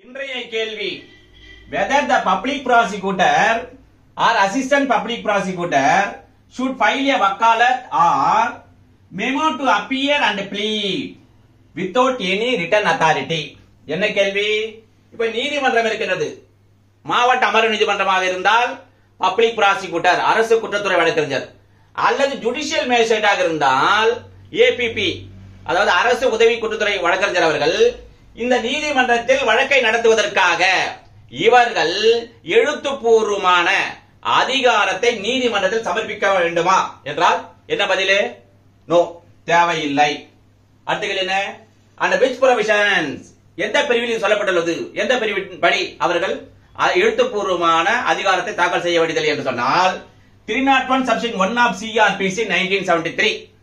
இன்றைய கேள்வி whether the public prosecutor or assistant public prosecutor should file a wakalat or memo to appear and plead without any written authority என்ன கேள்வி இப்ப நீதிமன்றம் இருக்கிறது மாவட்ட அமர்வு நீதிமன்றமாக இருந்தால் பப்ளிக் ப்ராசிக்யூட்டர் அரசு குற்றத்துறை வழக்கறிஞர் அல்லது ஜுடிஷியல் மேஜிஸ்ட்ரேட்டாக இருந்தால் ஏபிபி அதாவது அரசு உதவி குற்றத்துறை வழக்கறிஞர் அவர்கள் இந்த நீதிமன்றத்தில் வழக்கை நடத்துவதற்காக இவர்கள் எழுத்துப்பூர்வமான அதிகாரத்தை நீதிமன்றத்தில் சமர்ப்பிக்க வேண்டுமா என்றால் என்ன பதிலு நோ தேவையில்லை அடுத்த என்ன அந்த விச் ப்ரொவிஷன்ஸ் எந்த பிரிவில் இது சொல்லப்பட்டுள்ளது எந்த பிரிவின் படி அவர்கள் அ- எழுத்துப்பூர்வமான அதிகாரத்தை தாக்கல் செய்ய வேண்டியதில்லை என்று சொன்னால் three not one subsection one of CrPC nineteen seventy three